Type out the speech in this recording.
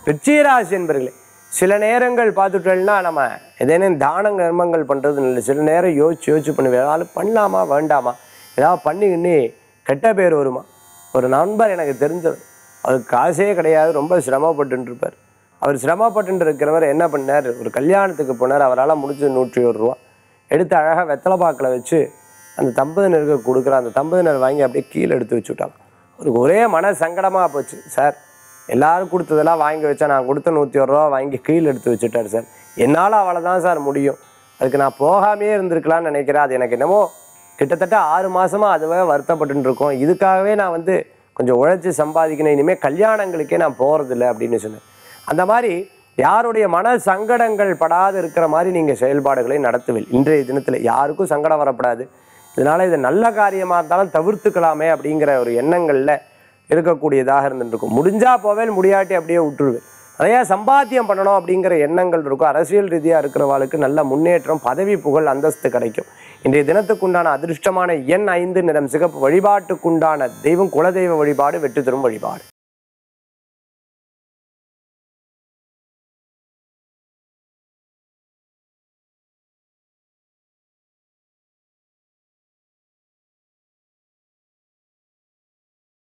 வெற்றிராசி என்பர்களே சில நேரங்கள் பார்த்துட்டோம்னா நம்ம ஏதேனும் தான கர்மங்கள் பண்ணுறது இல்லை சில நேரம் யோசிச்சு யோசிச்சு பண்ணுவேன் ஏதாவது பண்ணலாமா வேண்டாமா ஏதாவது பண்ணிக்கின்னு கெட்ட பேர் வருமா ஒரு நண்பர் எனக்கு தெரிஞ்சவர் அவருக்கு காசே கிடையாது ரொம்ப சிரமப்பட்டு இருப்பார் அவர் சிரமப்பட்டு இருக்கிறவர் என்ன பண்ணார் ஒரு கல்யாணத்துக்கு போனார் அவரால் முடிஞ்ச நூற்றி ஒரு ரூபா எடுத்து அழகாக வெத்தலை பாக்கில் வச்சு அந்த தம்பதியினருக்கு கொடுக்குற அந்த தம்பதியினர் வாங்கி அப்படியே கீழே எடுத்து வச்சு விட்டாங்க அவருக்கு ஒரே மன சங்கடமாக போச்சு சார் எல்லாரும் கொடுத்ததெல்லாம் வாங்கி வச்சா நான் கொடுத்த நூற்றி ஒரு ரூபா வாங்கி கீழே எடுத்து வச்சுட்டார் சார் என்னால் அவ்வளோதான் சார் முடியும் அதுக்கு நான் போகாமையே இருந்திருக்கலாம்னு நினைக்கிறேன் அது எனக்கு என்னமோ கிட்டத்தட்ட ஆறு மாசமா அதுவே வருத்தப்பட்டு இருக்கோம் இதுக்காகவே நான் வந்து கொஞ்சம் உழைச்சி சம்பாதிக்கணும் இனிமேல் கல்யாணங்களுக்கே நான் போகிறதில்ல அப்படின்னு சொன்னேன் அந்த மாதிரி யாருடைய மன சங்கடங்கள் படாது இருக்கிற மாதிரி நீங்கள் செயல்பாடுகளை நடத்துவீள் இன்றைய தினத்தில் யாருக்கும் சங்கடம் வரப்படாது இதனால் இது நல்ல காரியமாக இருந்தாலும் தவிர்த்துக்கலாமே அப்படிங்கிற ஒரு எண்ணங்களில் இருக்கக்கூடியதாக இருந்துருக்கும் முடிஞ்சா போவேன் முடியாட்டி அப்படியே விட்டுருவேன் நிறையா சம்பாத்தியம் பண்ணணும் அப்படிங்கிற எண்ணங்கள் இருக்கும் அரசியல் ரீதியாக இருக்கிறவாளுக்கு நல்ல முன்னேற்றம் பதவி புகழ் அந்தஸ்து கிடைக்கும் இன்றைய தினத்துக்குண்டான அதிர்ஷ்டமான எண் ஐந்து நிறம் சிகப்பு வழிபாட்டுக்குண்டான தெய்வம் குலதெய்வ வழிபாடு வெற்றி தரும் வழிபாடு